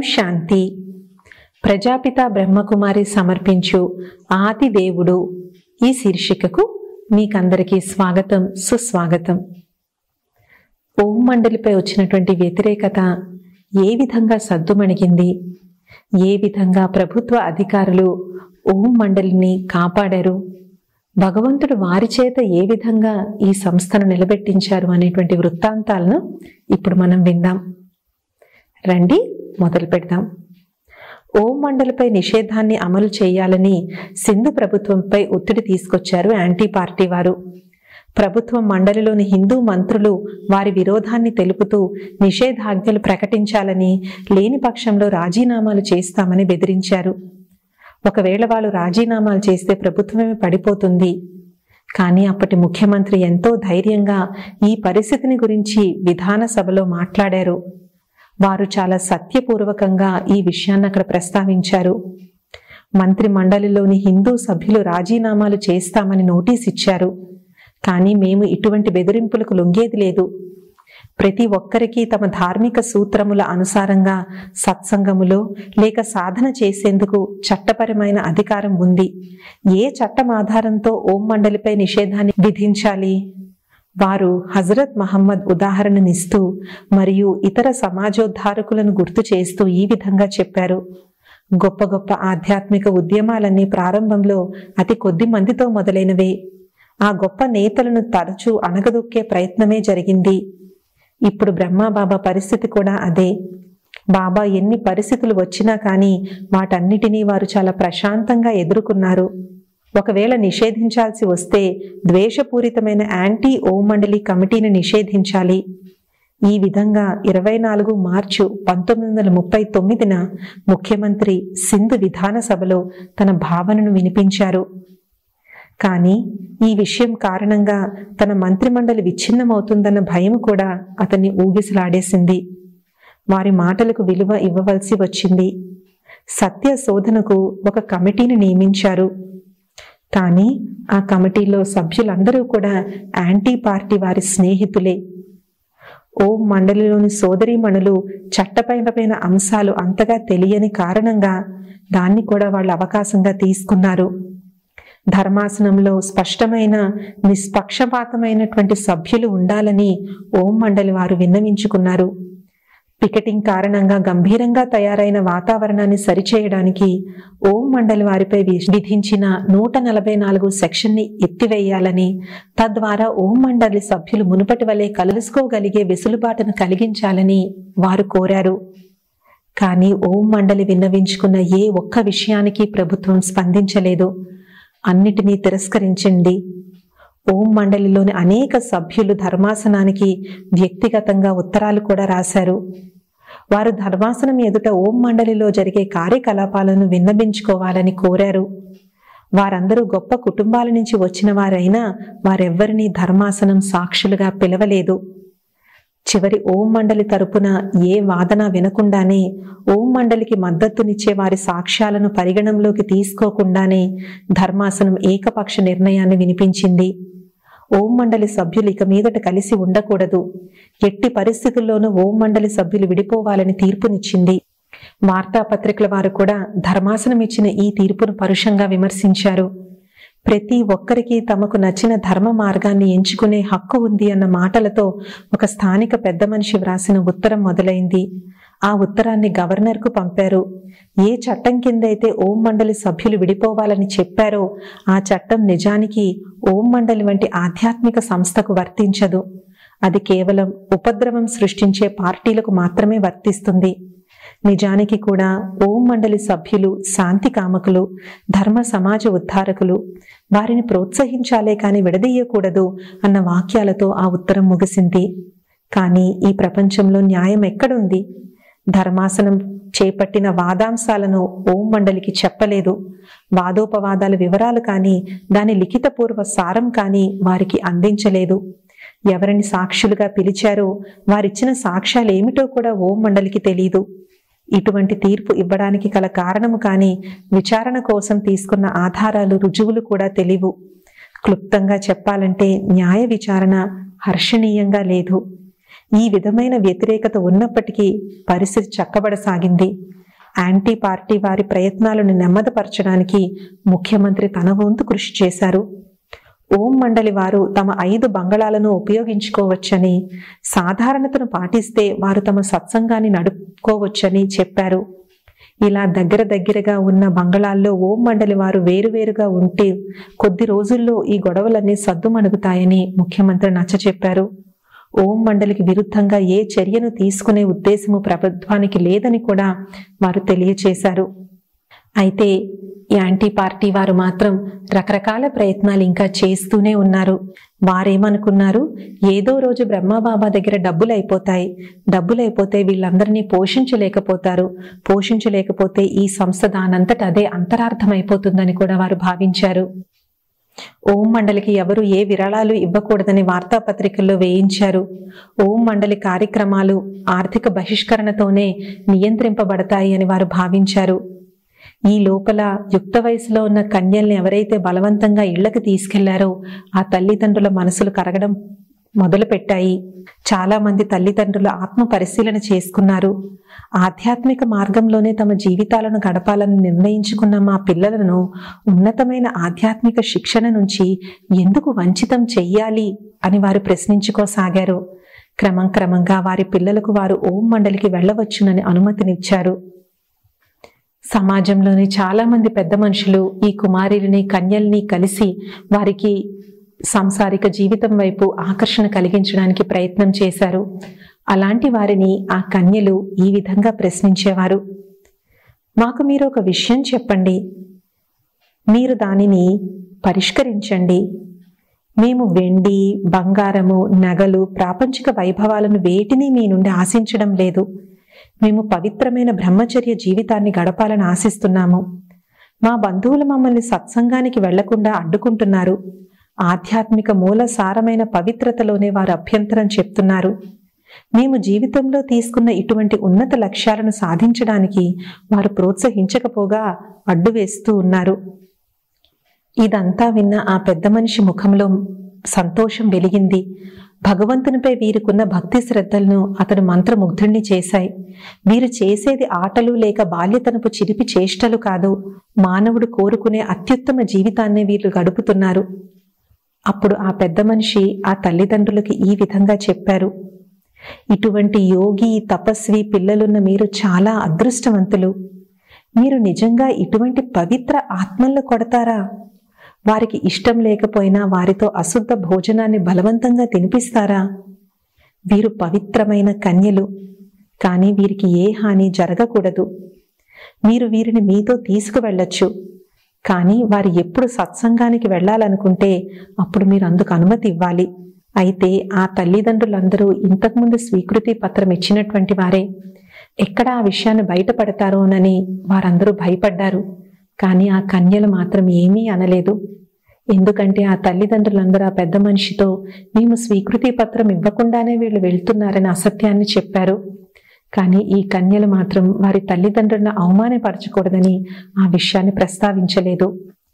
శాంతి ప్రజాపిత బ్రహ్మకుమారి సమర్పించు ఆది దేవుడు ఈ శీర్షికకు మీకందరికీ స్వాగతం సుస్వాగతం ఓం మండలిపై వచ్చినటువంటి వ్యతిరేకత ఏ విధంగా సద్దుమణిగింది ఏ విధంగా ప్రభుత్వ అధికారులు ఓం మండలిని కాపాడారు భగవంతుడు వారి చేత ఏ విధంగా ఈ సంస్థను నిలబెట్టించారు అనేటువంటి వృత్తాంతాలను ఇప్పుడు మనం విందాం రండి మొదలు పెడదాం ఓం మండలిపై నిషేధాన్ని అమలు చేయాలని సింధు ప్రభుత్వంపై ఒత్తిడి తీసుకొచ్చారు యాంటీ పార్టీ వారు ప్రభుత్వం మండలిలోని హిందూ మంత్రులు వారి విరోధాన్ని తెలుపుతూ నిషేధాజ్ఞలు ప్రకటించాలని లేని పక్షంలో రాజీనామాలు చేస్తామని బెదిరించారు ఒకవేళ వాళ్ళు రాజీనామాలు చేస్తే ప్రభుత్వమే పడిపోతుంది కానీ అప్పటి ముఖ్యమంత్రి ఎంతో ధైర్యంగా ఈ పరిస్థితిని గురించి విధాన సభలో మాట్లాడారు వారు చాలా సత్యపూర్వకంగా ఈ విషయాన్ని అక్కడ ప్రస్తావించారు మంత్రి మండలిలోని హిందూ సభ్యులు రాజీనామాలు చేస్తామని నోటీస్ ఇచ్చారు కానీ మేము ఇటువంటి బెదిరింపులకు లొంగేది లేదు ప్రతి ఒక్కరికి తమ ధార్మిక సూత్రముల అనుసారంగా సత్సంగములో లేక సాధన చేసేందుకు చట్టపరమైన అధికారం ఉంది ఏ చట్టం ఆధారంతో ఓం మండలిపై నిషేధాన్ని విధించాలి వారు హజరత్ మహమ్మద్ ఉదాహరణనిస్తూ మరియు ఇతర సమాజోద్ధారకులను గుర్తు చేస్తూ ఈ విధంగా చెప్పారు గొప్ప గొప్ప ఆధ్యాత్మిక ఉద్యమాలన్నీ ప్రారంభంలో అతి కొద్ది మందితో మొదలైనవే ఆ గొప్ప నేతలను తరచూ అణగదొక్కే ప్రయత్నమే జరిగింది ఇప్పుడు బ్రహ్మాబాబా పరిస్థితి కూడా అదే బాబా ఎన్ని పరిస్థితులు వచ్చినా కానీ వాటన్నిటినీ వారు చాలా ప్రశాంతంగా ఎదుర్కొన్నారు ఒకవేళ నిషేధించాల్సి వస్తే ద్వేషపూరితమైన యాంటీ ఓం మండలి కమిటీని నిషేధించాలి ఈ విధంగా ఇరవై నాలుగు మార్చు పంతొమ్మిది వందల ముప్పై తొమ్మిదిన ముఖ్యమంత్రి సింధు విధాన సభలో తన భావనను వినిపించారు కానీ ఈ విషయం కారణంగా తన మంత్రిమండలి విచ్ఛిన్నమవుతుందన్న భయం కూడా అతన్ని ఊగిసలాడేసింది వారి మాటలకు విలువ ఇవ్వవలసి వచ్చింది సత్య శోధనకు ఒక కమిటీని నియమించారు కానీ ఆ కమిటీలో సభ్యులందరూ కూడా యాంటీ పార్టీ వారి స్నేహితులే ఓం మండలిలోని సోదరీమణులు చట్టపరమైన అంశాలు అంతగా తెలియని కారణంగా దాన్ని కూడా వాళ్ళు అవకాశంగా తీసుకున్నారు ధర్మాసనంలో స్పష్టమైన నిష్పక్షపాతమైనటువంటి సభ్యులు ఉండాలని ఓం మండలి వారు విన్నవించుకున్నారు పికెటింగ్ కారణంగా గంభీరంగా తయారైన వాతావరణాన్ని సరిచేయడానికి ఓం మండలి వారిపై విధించిన నూట నలభై నాలుగు సెక్షన్ని ఎత్తివేయాలని తద్వారా ఓం మండలి సభ్యులు మునుపటి వలె కలుసుకోగలిగే వెసులుబాటును కలిగించాలని వారు కోరారు కానీ ఓం మండలి విన్నవించుకున్న ఏ ఒక్క విషయానికి ప్రభుత్వం స్పందించలేదు అన్నిటినీ తిరస్కరించింది ఓం మండలిలోని అనేక సభ్యులు ధర్మాసనానికి వ్యక్తిగతంగా ఉత్తరాలు కూడా రాశారు వారు ధర్మాసనం ఎదుట ఓం మండలిలో జరిగే కార్యకలాపాలను విన్నవించుకోవాలని కోరారు వారందరూ గొప్ప కుటుంబాల నుంచి వచ్చిన వారైనా వారెవ్వరినీ ధర్మాసనం సాక్షులుగా పిలవలేదు చివరి ఓం మండలి తరపున ఏ వాదన వినకుండానే ఓం మండలికి మద్దతునిచ్చే వారి సాక్ష్యాలను పరిగణంలోకి తీసుకోకుండానే ధర్మాసనం ఏకపక్ష నిర్ణయాన్ని వినిపించింది ఓం మండలి సభ్యులు ఇక మీదట కలిసి ఉండకూడదు ఎట్టి పరిస్థితుల్లోనూ ఓం మండలి సభ్యులు విడిపోవాలని తీర్పునిచ్చింది వార్తాపత్రికల వారు కూడా ధర్మాసనం ఇచ్చిన ఈ తీర్పును పరుషంగా విమర్శించారు ప్రతి ఒక్కరికి తమకు నచ్చిన ధర్మ మార్గాన్ని ఎంచుకునే హక్కు ఉంది అన్న మాటలతో ఒక స్థానిక పెద్ద మనిషి వ్రాసిన ఉత్తరం మొదలైంది ఆ ఉత్తరాన్ని గవర్నర్కు పంపారు ఏ చట్టం కింద అయితే ఓం మండలి సభ్యులు విడిపోవాలని చెప్పారో ఆ చట్టం నిజానికి ఓం మండలి వంటి ఆధ్యాత్మిక సంస్థకు వర్తించదు అది కేవలం ఉపద్రవం సృష్టించే పార్టీలకు మాత్రమే వర్తిస్తుంది నిజానికి కూడా ఓం మండలి సభ్యులు శాంతి కామకులు ధర్మ సమాజ ఉద్ధారకులు వారిని ప్రోత్సహించాలే కాని విడదీయకూడదు అన్న వాక్యాలతో ఆ ఉత్తరం ముగిసింది కానీ ఈ ప్రపంచంలో న్యాయం ఎక్కడుంది ధర్మాసనం చేపట్టిన వాదాంశాలను ఓం మండలికి చెప్పలేదు వాదోపవాదాల వివరాలు కానీ దాని లిఖితపూర్వ సారం కానీ వారికి అందించలేదు ఎవరిని సాక్షులుగా పిలిచారో వారిచ్చిన సాక్ష్యాలు ఏమిటో కూడా ఓం మండలికి తెలియదు ఇటువంటి తీర్పు ఇవ్వడానికి గల కారణము కానీ విచారణ కోసం తీసుకున్న ఆధారాలు రుజువులు కూడా తెలియవు క్లుప్తంగా చెప్పాలంటే న్యాయ విచారణ హర్షణీయంగా లేదు ఈ విధమైన వ్యతిరేకత ఉన్నప్పటికీ పరిస్థితి చక్కబడసాగింది యాంటీ పార్టీ వారి ప్రయత్నాలను నెమ్మదపరచడానికి ముఖ్యమంత్రి తన వంతు కృషి చేశారు ఓం మండలి వారు తమ ఐదు బంగళాలను ఉపయోగించుకోవచ్చని సాధారణతను పాటిస్తే వారు తమ సత్సంగాన్ని నడుపుకోవచ్చని చెప్పారు ఇలా దగ్గర దగ్గరగా ఉన్న బంగళాల్లో ఓం మండలి వారు వేరువేరుగా ఉంటే కొద్ది రోజుల్లో ఈ గొడవలన్నీ సద్దుమణుగుతాయని ముఖ్యమంత్రి నచ్చ చెప్పారు ఓం మండలికి విరుద్ధంగా ఏ చర్యను తీసుకునే ఉద్దేశము ప్రభుత్వానికి లేదని కూడా వారు తెలియచేశారు అయితే యాంటీ పార్టీ వారు మాత్రం రకరకాల ప్రయత్నాలు ఇంకా చేస్తూనే ఉన్నారు వారేమనుకున్నారు ఏదో రోజు బ్రహ్మబాబా దగ్గర డబ్బులు అయిపోతాయి డబ్బులు అయిపోతే వీళ్ళందరినీ పోషించలేకపోతారు పోషించలేకపోతే ఈ సంస్థ దానంతట అదే అంతరార్థమైపోతుందని కూడా వారు భావించారు ఓం మండలికి ఎవరు ఏ విరాళాలు ఇవ్వకూడదని వార్తాపత్రికల్లో వేయించారు ఓం మండలి కార్యక్రమాలు ఆర్థిక బహిష్కరణతోనే నియంత్రింపబడతాయి అని వారు భావించారు ఈ లోపల యుక్త వయసులో ఉన్న కన్యల్ని ఎవరైతే బలవంతంగా ఇళ్లకు తీసుకెళ్లారో ఆ తల్లిదండ్రుల మనసులు కరగడం మొదలుపెట్టాయి చాలా మంది తల్లిదండ్రులు ఆత్మ పరిశీలన చేసుకున్నారు ఆధ్యాత్మిక మార్గంలోనే తమ జీవితాలను గడపాలని నిర్ణయించుకున్న మా పిల్లలను ఉన్నతమైన ఆధ్యాత్మిక శిక్షణ నుంచి ఎందుకు వంచితం చెయ్యాలి అని వారు ప్రశ్నించుకోసాగారు క్రమం క్రమంగా వారి పిల్లలకు వారు ఓం మండలికి వెళ్ళవచ్చునని అనుమతినిచ్చారు సమాజంలోని చాలా మంది పెద్ద మనుషులు ఈ కుమారుల్ని కన్యల్ని కలిసి వారికి సాంసారిక జీవితం వైపు ఆకర్షణ కలిగించడానికి ప్రయత్నం చేశారు అలాంటి వారిని ఆ కన్యలు ఈ విధంగా ప్రశ్నించేవారు మాకు మీరు ఒక విషయం చెప్పండి మీరు దానిని పరిష్కరించండి మేము వెండి బంగారము నగలు ప్రాపంచిక వైభవాలను వేటిని మీ నుండి ఆశించడం లేదు మేము పవిత్రమైన బ్రహ్మచర్య జీవితాన్ని గడపాలని ఆశిస్తున్నాము మా బంధువులు మమ్మల్ని సత్సంగానికి వెళ్లకుండా అడ్డుకుంటున్నారు ఆధ్యాత్మిక మూల సారమైన పవిత్రతలోనే వారు అభ్యంతరం చెప్తున్నారు మేము జీవితంలో తీసుకున్న ఇటువంటి ఉన్నత లక్ష్యాలను సాధించడానికి వారు ప్రోత్సహించకపోగా అడ్డు వేస్తూ ఉన్నారు ఇదంతా విన్న ఆ పెద్ద మనిషి ముఖంలో సంతోషం వెలిగింది భగవంతునిపై వీరికున్న భక్తి శ్రద్ధలను అతడు మంత్రముగ్ధుణ్ణి చేశాయి వీరు చేసేది ఆటలు లేక బాల్యతనపు చిరిపి చేష్టలు కాదు మానవుడు కోరుకునే అత్యుత్తమ జీవితాన్ని వీళ్ళు గడుపుతున్నారు అప్పుడు ఆ పెద్ద మనిషి ఆ తల్లిదండ్రులకి ఈ విధంగా చెప్పారు ఇటువంటి యోగి తపస్వి పిల్లలున్న మీరు చాలా అదృష్టవంతులు మీరు నిజంగా ఇటువంటి పవిత్ర ఆత్మల్లో కొడతారా వారికి ఇష్టం లేకపోయినా వారితో అశుద్ధ భోజనాన్ని బలవంతంగా తినిపిస్తారా వీరు పవిత్రమైన కన్యలు కానీ వీరికి ఏ హాని జరగకూడదు మీరు వీరిని మీతో తీసుకువెళ్ళొచ్చు కానీ వారు ఎప్పుడు సత్సంగానికి వెళ్ళాలనుకుంటే అప్పుడు మీరు అందుకు అనుమతి ఇవ్వాలి అయితే ఆ తల్లిదండ్రులందరూ ఇంతకుముందు స్వీకృతి పత్రం ఇచ్చినటువంటి వారే ఎక్కడ ఆ విషయాన్ని బయటపడతారోనని వారందరూ భయపడ్డారు కానీ ఆ కన్యలు మాత్రం ఏమీ అనలేదు ఎందుకంటే ఆ తల్లిదండ్రులందరూ ఆ పెద్ద మనిషితో మేము స్వీకృతి పత్రం ఇవ్వకుండానే వీళ్ళు వెళ్తున్నారని అసత్యాన్ని చెప్పారు కానీ ఈ కన్యలు మాత్రం వారి తల్లిదండ్రులను అవమానపరచకూడదని ఆ విషయాన్ని ప్రస్తావించలేదు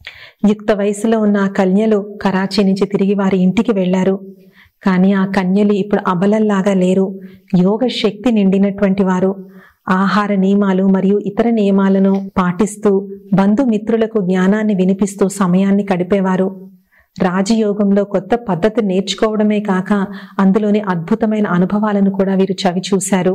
యుక్త వయసులో ఉన్న ఆ కన్యలు కరాచీ నుంచి తిరిగి వారి ఇంటికి వెళ్లారు కానీ ఆ కన్యలు ఇప్పుడు అబలల్లాగా లేరు యోగ శక్తి నిండినటువంటి వారు ఆహార నియమాలు మరియు ఇతర నియమాలను పాటిస్తూ బంధుమిత్రులకు జ్ఞానాన్ని వినిపిస్తూ సమయాన్ని గడిపేవారు రాజయోగంలో కొత్త పద్ధతి నేర్చుకోవడమే కాక అందులోని అద్భుతమైన అనుభవాలను కూడా వీరు చవి చూశారు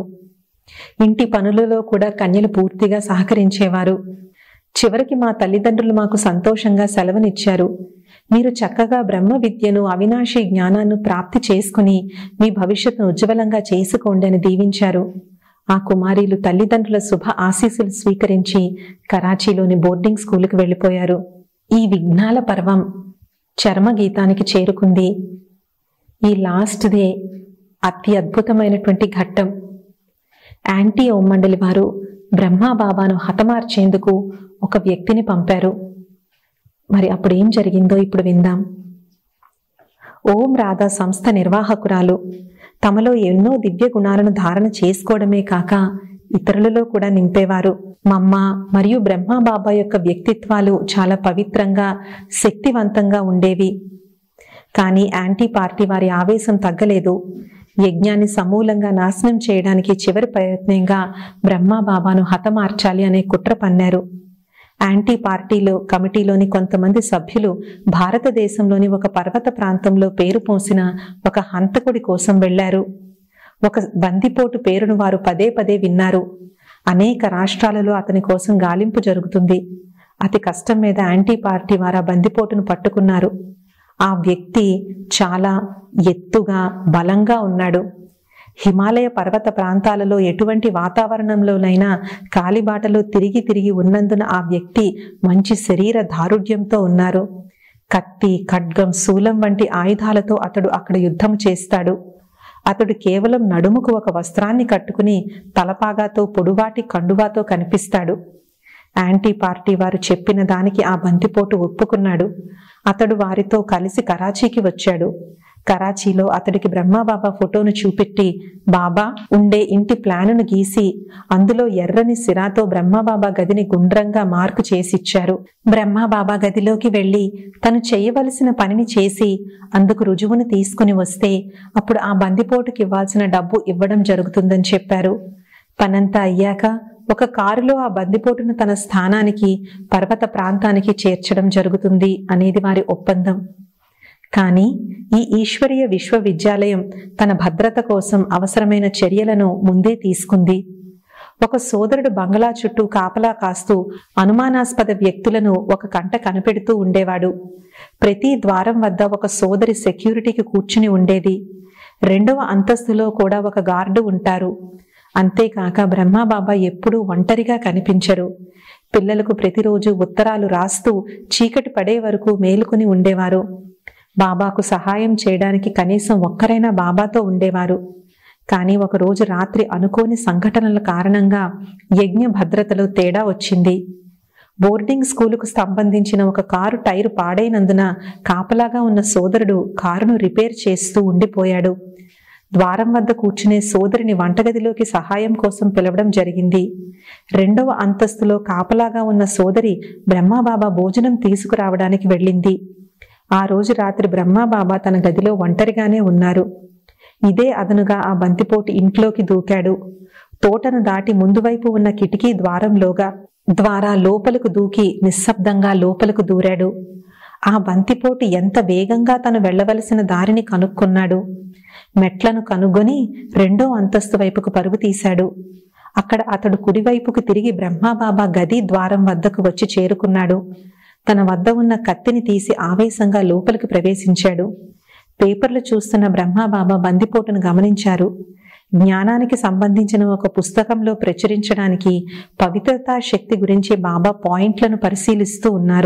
ఇంటి పనులలో కూడా కన్యలు పూర్తిగా సహకరించేవారు చివరికి మా తల్లిదండ్రులు మాకు సంతోషంగా సెలవునిచ్చారు మీరు చక్కగా బ్రహ్మ విద్యను అవినాశి జ్ఞానాన్ని ప్రాప్తి చేసుకుని మీ భవిష్యత్తును ఉజ్వలంగా చేసుకోండి అని దీవించారు ఆ కుమారీలు తల్లిదండ్రుల శుభ ఆశీస్సులు స్వీకరించి కరాచీలోని బోర్డింగ్ స్కూలుకు వెళ్ళిపోయారు ఈ విఘ్నాల పర్వం చర్మ గీతానికి చేరుకుంది ఈ లాస్ట్ డే అతి అద్భుతమైనటువంటి ఘట్టం యాంటీ ఓం మండలి వారు బ్రహ్మా బాబాను హతమార్చేందుకు ఒక వ్యక్తిని పంపారు మరి అప్పుడు ఏం జరిగిందో ఇప్పుడు విందాం ఓం రాధా సంస్థ నిర్వాహకురాలు తమలో ఎన్నో దివ్య గుణాలను ధారణ చేసుకోవడమే కాక ఇతరులలో కూడా నింపేవారు మమ్మ మరియు బ్రహ్మ బాబా యొక్క వ్యక్తిత్వాలు చాలా పవిత్రంగా శక్తివంతంగా ఉండేవి కానీ యాంటీ పార్టీ వారి ఆవేశం తగ్గలేదు యజ్ఞాన్ని సమూలంగా నాశనం చేయడానికి చివరి ప్రయత్నంగా బ్రహ్మ బాబాను హతమార్చాలి అనే కుట్ర పన్నారు యాంటీ పార్టీలో కమిటీలోని కొంతమంది సభ్యులు భారతదేశంలోని ఒక పర్వత ప్రాంతంలో పేరు పోసిన ఒక హంతకుడి కోసం వెళ్లారు ఒక బందిపోటు పేరును వారు పదే పదే విన్నారు అనేక రాష్ట్రాలలో అతని కోసం గాలింపు జరుగుతుంది అతి కష్టం మీద యాంటీ పార్టీ వారు ఆ బందిపోటును పట్టుకున్నారు ఆ వ్యక్తి చాలా ఎత్తుగా బలంగా ఉన్నాడు హిమాలయ పర్వత ప్రాంతాలలో ఎటువంటి వాతావరణంలోనైనా కాలిబాటలో తిరిగి తిరిగి ఉన్నందున ఆ వ్యక్తి మంచి శరీర దారుఢ్యంతో ఉన్నారు కత్తి ఖడ్గం శూలం వంటి ఆయుధాలతో అతడు అక్కడ యుద్ధం చేస్తాడు అతడు కేవలం నడుముకు ఒక వస్త్రాన్ని కట్టుకుని తలపాగాతో పొడువాటి కండువాతో కనిపిస్తాడు యాంటీ పార్టీ వారు చెప్పిన దానికి ఆ బంతిపోటు ఒప్పుకున్నాడు అతడు వారితో కలిసి కరాచీకి వచ్చాడు కరాచీలో అతడికి బ్రహ్మబాబా ఫోటోను చూపెట్టి బాబా ఉండే ఇంటి ప్లానును గీసి అందులో ఎర్రని సిరాతో బ్రహ్మబాబా గదిని గుండ్రంగా మార్కు చేసిచ్చారు బ్రహ్మబాబా గదిలోకి వెళ్లి తను చేయవలసిన పనిని చేసి అందుకు రుజువును తీసుకుని వస్తే అప్పుడు ఆ బందిపోటుకి ఇవ్వాల్సిన డబ్బు ఇవ్వడం జరుగుతుందని చెప్పారు పనంతా అయ్యాక ఒక కారులో ఆ బందిపోటును తన స్థానానికి పర్వత ప్రాంతానికి చేర్చడం జరుగుతుంది అనేది వారి ఒప్పందం కానీ ఈ ఈశ్వరీయ విశ్వవిద్యాలయం తన భద్రత కోసం అవసరమైన చర్యలను ముందే తీసుకుంది ఒక సోదరుడు బంగ్లా చుట్టూ కాపలా కాస్తూ అనుమానాస్పద వ్యక్తులను ఒక కంట కనిపెడుతూ ఉండేవాడు ప్రతి ద్వారం వద్ద ఒక సోదరి సెక్యూరిటీకి కూర్చుని ఉండేది రెండవ అంతస్తులో కూడా ఒక గార్డు ఉంటారు అంతేకాక బ్రహ్మబాబా ఎప్పుడూ ఒంటరిగా కనిపించరు పిల్లలకు ప్రతిరోజు ఉత్తరాలు రాస్తూ చీకటి పడే వరకు మేలుకుని ఉండేవారు బాబాకు సహాయం చేయడానికి కనీసం ఒక్కరైనా బాబాతో ఉండేవారు కానీ ఒకరోజు రాత్రి అనుకోని సంఘటనల కారణంగా యజ్ఞ భద్రతలో తేడా వచ్చింది బోర్డింగ్ స్కూలుకు సంబంధించిన ఒక కారు టైరు పాడైనందున కాపలాగా ఉన్న సోదరుడు కారును రిపేర్ చేస్తూ ఉండిపోయాడు ద్వారం వద్ద కూర్చునే సోదరిని వంటగదిలోకి సహాయం కోసం పిలవడం జరిగింది రెండవ అంతస్తులో కాపలాగా ఉన్న సోదరి బ్రహ్మబాబా భోజనం తీసుకురావడానికి వెళ్ళింది ఆ రోజు రాత్రి బ్రహ్మబాబా తన గదిలో ఒంటరిగానే ఉన్నారు ఇదే అదనుగా ఆ బంతిపోటు ఇంట్లోకి దూకాడు తోటను దాటి ముందు వైపు ఉన్న కిటికీ ద్వారంలోగా ద్వారా లోపలకు దూకి నిశ్శబ్దంగా లోపలకు దూరాడు ఆ బంతిపోటు ఎంత వేగంగా తను వెళ్ళవలసిన దారిని కనుక్కున్నాడు మెట్లను కనుగొని రెండో అంతస్తు వైపుకు పరుగు తీశాడు అక్కడ అతడు కుడివైపుకు తిరిగి బ్రహ్మబాబా గది ద్వారం వద్దకు వచ్చి చేరుకున్నాడు తన వద్ద ఉన్న కత్తిని తీసి ఆవేశంగా లోపలికి ప్రవేశించాడు పేపర్లు చూస్తున్న బ్రహ్మబాబా బందిపోటును గమనించారు జ్ఞానానికి సంబంధించిన ఒక పుస్తకంలో ప్రచురించడానికి పవిత్రతా శక్తి గురించి బాబా పాయింట్లను పరిశీలిస్తూ ఉన్నారు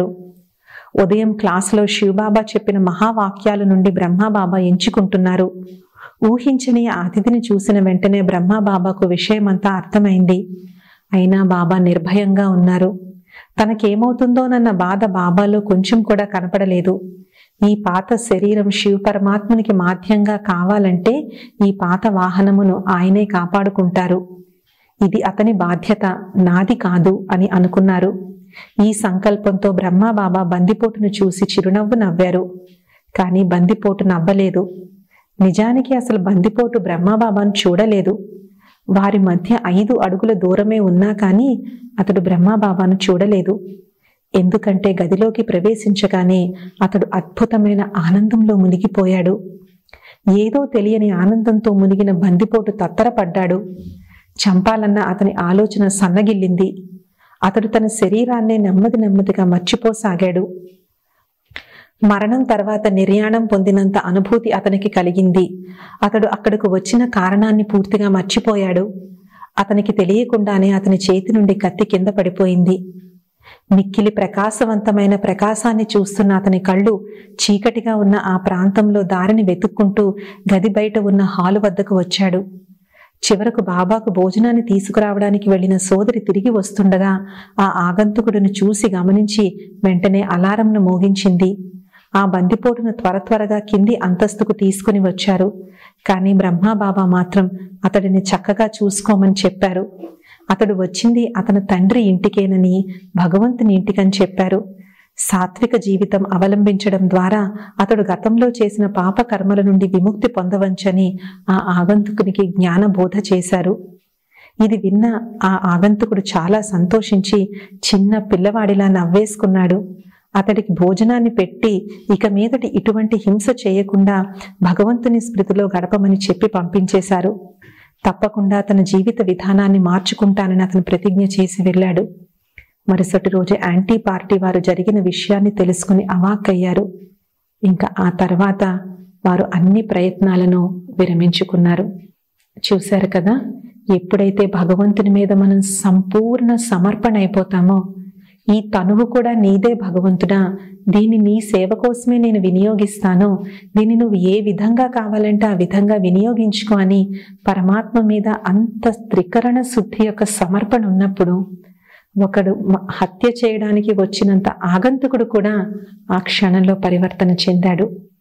ఉదయం క్లాసులో శివబాబా చెప్పిన మహావాక్యాల నుండి బ్రహ్మబాబా ఎంచుకుంటున్నారు ఊహించని ఆ అతిథిని చూసిన వెంటనే బ్రహ్మబాబాకు విషయమంతా అర్థమైంది అయినా బాబా నిర్భయంగా ఉన్నారు తనకేమవుతుందోనన్న బాధ బాబాలో కొంచెం కూడా కనపడలేదు ఈ పాత శరీరం శివ పరమాత్మునికి మాధ్యంగా కావాలంటే ఈ పాత వాహనమును ఆయనే కాపాడుకుంటారు ఇది అతని బాధ్యత నాది కాదు అని అనుకున్నారు ఈ సంకల్పంతో బ్రహ్మబాబా బందిపోటును చూసి చిరునవ్వు నవ్వారు కానీ బందిపోటు నవ్వలేదు నిజానికి అసలు బందిపోటు బ్రహ్మబాబాను చూడలేదు వారి మధ్య ఐదు అడుగుల దూరమే ఉన్నా కానీ అతడు బ్రహ్మబాబాను చూడలేదు ఎందుకంటే గదిలోకి ప్రవేశించగానే అతడు అద్భుతమైన ఆనందంలో మునిగిపోయాడు ఏదో తెలియని ఆనందంతో మునిగిన బందిపోటు తత్తరపడ్డాడు చంపాలన్న అతని ఆలోచన సన్నగిల్లింది అతడు తన శరీరాన్నే నెమ్మది నెమ్మదిగా మర్చిపోసాగాడు మరణం తర్వాత నిర్యాణం పొందినంత అనుభూతి అతనికి కలిగింది అతడు అక్కడకు వచ్చిన కారణాన్ని పూర్తిగా మర్చిపోయాడు అతనికి తెలియకుండానే అతని చేతి నుండి కత్తి కింద పడిపోయింది మిక్కిలి ప్రకాశవంతమైన ప్రకాశాన్ని చూస్తున్న అతని కళ్ళు చీకటిగా ఉన్న ఆ ప్రాంతంలో దారిని వెతుక్కుంటూ గది బయట ఉన్న హాలు వద్దకు వచ్చాడు చివరకు బాబాకు భోజనాన్ని తీసుకురావడానికి వెళ్లిన సోదరి తిరిగి వస్తుండగా ఆ ఆగంతుకుడిని చూసి గమనించి వెంటనే అలారంను మోగించింది ఆ బందిపోటును త్వర త్వరగా కింది అంతస్తుకు తీసుకుని వచ్చారు కానీ బ్రహ్మాబాబా మాత్రం అతడిని చక్కగా చూసుకోమని చెప్పారు అతడు వచ్చింది అతని తండ్రి ఇంటికేనని భగవంతుని ఇంటికని చెప్పారు సాత్విక జీవితం అవలంబించడం ద్వారా అతడు గతంలో చేసిన పాప కర్మల నుండి విముక్తి పొందవచ్చని ఆ ఆగంతుకునికి జ్ఞానబోధ చేశారు ఇది విన్న ఆ ఆగంతుకుడు చాలా సంతోషించి చిన్న పిల్లవాడిలా నవ్వేసుకున్నాడు అతడికి భోజనాన్ని పెట్టి ఇక మీదటి ఇటువంటి హింస చేయకుండా భగవంతుని స్మృతిలో గడపమని చెప్పి పంపించేశారు తప్పకుండా తన జీవిత విధానాన్ని మార్చుకుంటానని అతను ప్రతిజ్ఞ చేసి వెళ్ళాడు మరుసటి రోజు యాంటీ పార్టీ వారు జరిగిన విషయాన్ని తెలుసుకుని అవాక్కయ్యారు ఇంకా ఆ తర్వాత వారు అన్ని ప్రయత్నాలను విరమించుకున్నారు చూశారు కదా ఎప్పుడైతే భగవంతుని మీద మనం సంపూర్ణ సమర్పణ అయిపోతామో ఈ తనువు కూడా నీదే భగవంతుడా దీన్ని నీ సేవ కోసమే నేను వినియోగిస్తాను దీన్ని నువ్వు ఏ విధంగా కావాలంటే ఆ విధంగా వినియోగించుకో అని పరమాత్మ మీద అంత త్రికరణ శుద్ధి యొక్క సమర్పణ ఉన్నప్పుడు ఒకడు మ- హత్య చేయడానికి వచ్చినంత ఆగంతుకుడు కూడా ఆ క్షణంలో పరివర్తన చెందాడు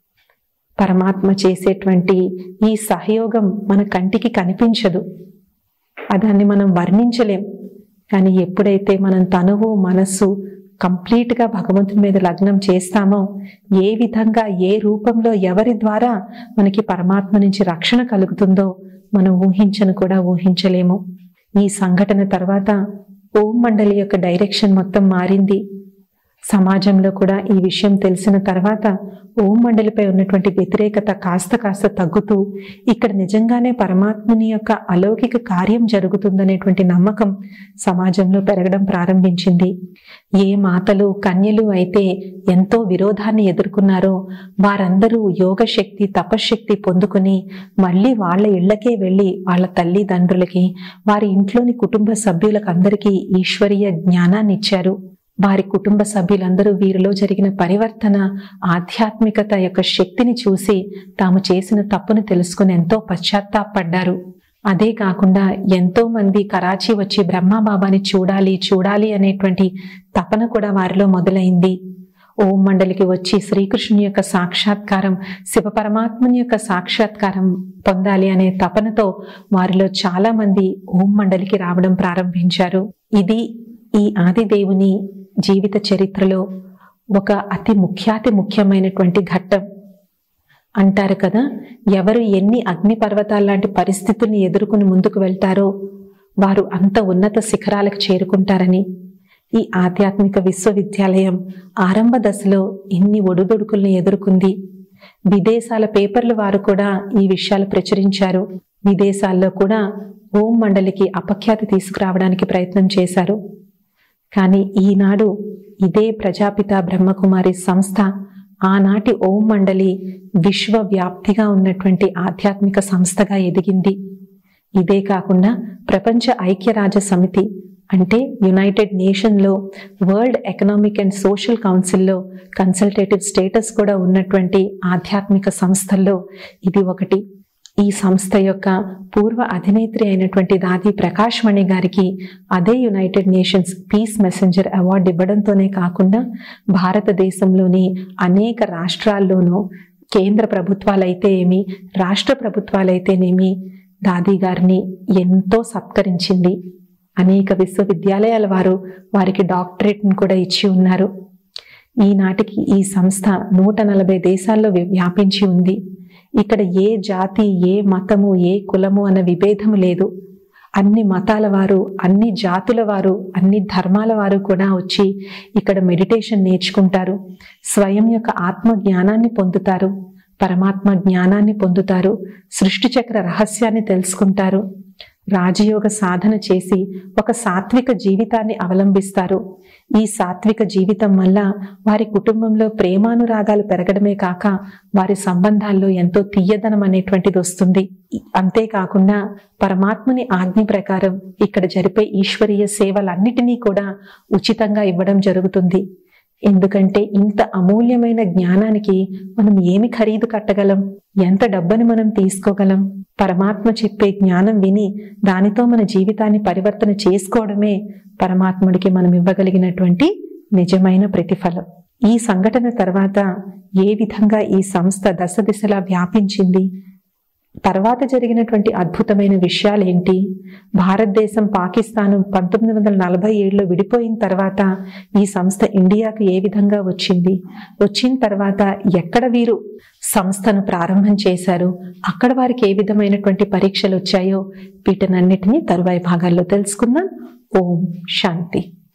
పరమాత్మ చేసేటువంటి ఈ సహయోగం మన కంటికి కనిపించదు దాన్ని మనం వర్ణించలేం కానీ ఎప్పుడైతే మనం తనువు మనస్సు కంప్లీట్ గా భగవంతుని మీద లగ్నం చేస్తామో ఏ విధంగా ఏ రూపంలో ఎవరి ద్వారా మనకి పరమాత్మ నుంచి రక్షణ కలుగుతుందో మనం ఊహించను కూడా ఊహించలేము ఈ సంఘటన తర్వాత ఓం మండలి యొక్క డైరెక్షన్ మొత్తం మారింది సమాజంలో కూడా ఈ విషయం తెలిసిన తర్వాత ఓం మండలిపై ఉన్నటువంటి వ్యతిరేకత కాస్త కాస్త తగ్గుతూ ఇక్కడ నిజంగానే పరమాత్ముని యొక్క అలౌకిక కార్యం జరుగుతుందనేటువంటి నమ్మకం సమాజంలో పెరగడం ప్రారంభించింది ఏ మాతలు కన్యలు అయితే ఎంతో విరోధాన్ని ఎదుర్కొన్నారో వారందరూ యోగ శక్తి తపశ్శక్తి పొందుకుని మళ్ళీ వాళ్ళ ఇళ్లకే వెళ్ళి వాళ్ళ తల్లిదండ్రులకి వారి ఇంట్లోని కుటుంబ సభ్యులకు అందరికీ ఈశ్వరీయ జ్ఞానాన్ని ఇచ్చారు వారి కుటుంబ సభ్యులందరూ వీరిలో జరిగిన పరివర్తన ఆధ్యాత్మికత యొక్క శక్తిని చూసి తాము చేసిన తప్పును తెలుసుకుని ఎంతో పశ్చాత్తాపడ్డారు అదే కాకుండా ఎంతో మంది కరాచీ వచ్చి బ్రహ్మబాబాని చూడాలి చూడాలి అనేటువంటి తపన కూడా వారిలో మొదలైంది ఓం మండలికి వచ్చి శ్రీకృష్ణుని యొక్క సాక్షాత్కారం శివ పరమాత్ముని యొక్క సాక్షాత్కారం పొందాలి అనే తపనతో వారిలో చాలా మంది ఓం మండలికి రావడం ప్రారంభించారు ఇది ఈ ఆదిదేవుని జీవిత చరిత్రలో ఒక అతి ముఖ్యాతి ముఖ్యమైనటువంటి ఘట్టం అంటారు కదా ఎవరు ఎన్ని అగ్ని పర్వతాల లాంటి పరిస్థితుల్ని ఎదుర్కొని ముందుకు వెళ్తారో వారు అంత ఉన్నత శిఖరాలకు చేరుకుంటారని ఈ ఆధ్యాత్మిక విశ్వవిద్యాలయం ఆరంభ దశలో ఇన్ని ఒడుదొడుకుల్ని ఎదుర్కొంది విదేశాల పేపర్లు వారు కూడా ఈ విషయాలు ప్రచురించారు విదేశాల్లో కూడా ఓం మండలికి అపఖ్యాతి తీసుకురావడానికి ప్రయత్నం చేశారు కానీ ఈనాడు ఇదే ప్రజాపిత బ్రహ్మకుమారి సంస్థ ఆనాటి ఓం మండలి విశ్వవ్యాప్తిగా ఉన్నటువంటి ఆధ్యాత్మిక సంస్థగా ఎదిగింది ఇదే కాకుండా ప్రపంచ ఐక్యరాజ్య సమితి అంటే యునైటెడ్ నేషన్లో వరల్డ్ ఎకనామిక్ అండ్ సోషల్ కౌన్సిల్లో కన్సల్టేటివ్ స్టేటస్ కూడా ఉన్నటువంటి ఆధ్యాత్మిక సంస్థల్లో ఇది ఒకటి ఈ సంస్థ యొక్క పూర్వ అధినేత్రి అయినటువంటి దాది ప్రకాష్ మణి గారికి అదే united nations peace messenger award ఇవ్వడంతోనే కాకుండా భారతదేశంలోని అనేక రాష్ట్రాల్లోనూ కేంద్ర ప్రభుత్వాలైతే ఏమి రాష్ట్ర ప్రభుత్వాలైతేనేమి దాది గారిని ఎంతో సత్కరించింది అనేక విశ్వవిద్యాలయాల వారు వారికి డాక్టరేట్ను కూడా ఇచ్చి ఉన్నారు ఈనాటికి ఈ సంస్థ నూట నలభై దేశాల్లో వ్య- వ్యాపించి ఉంది ఇక్కడ ఏ జాతి ఏ మతము ఏ కులము అన్న విభేదము లేదు అన్ని మతాల వారు అన్ని జాతుల వారు అన్ని ధర్మాల వారు కూడా వచ్చి ఇక్కడ మెడిటేషన్ నేర్చుకుంటారు స్వయం యొక్క ఆత్మ జ్ఞానాన్ని పొందుతారు పరమాత్మ జ్ఞానాన్ని పొందుతారు సృష్టి చక్ర రహస్యాన్ని తెలుసుకుంటారు రాజయోగ సాధన చేసి ఒక సాత్విక జీవితాన్ని అవలంబిస్తారు ఈ సాత్విక జీవితం వల్ల వారి కుటుంబంలో ప్రేమానురాగాలు పెరగడమే కాక వారి సంబంధాల్లో ఎంతో తీయదనం అనేటువంటిది వస్తుంది అంతేకాకుండా పరమాత్ముని ఆజ్ఞ ప్రకారం ఇక్కడ జరిపే ఈశ్వరీయ సేవలన్నిటినీ కూడా ఉచితంగా ఇవ్వడం జరుగుతుంది ఎందుకంటే ఇంత అమూల్యమైన జ్ఞానానికి మనం ఏమి ఖరీదు కట్టగలం ఎంత డబ్బని మనం తీసుకోగలం పరమాత్మ చెప్పే జ్ఞానం విని దానితో మన జీవితాన్ని పరివర్తన చేసుకోవడమే పరమాత్ముడికి మనం ఇవ్వగలిగినటువంటి నిజమైన ప్రతిఫలం ఈ సంఘటన తర్వాత ఏ విధంగా ఈ సంస్థ దశ దిశలా వ్యాపించింది తర్వాత జరిగినటువంటి అద్భుతమైన విషయాలు ఏంటి భారతదేశం పాకిస్తాన్ పంతొమ్మిది వందల నలభై ఏడులో విడిపోయిన తర్వాత ఈ సంస్థ ఇండియాకు ఏ విధంగా వచ్చింది వచ్చిన తర్వాత ఎక్కడ వీరు సంస్థను ప్రారంభం చేశారు అక్కడ వారికి ఏ విధమైనటువంటి పరీక్షలు వచ్చాయో వీటనన్నిటినీ తరువాయి భాగాల్లో తెలుసుకుందాం ఓం శాంతి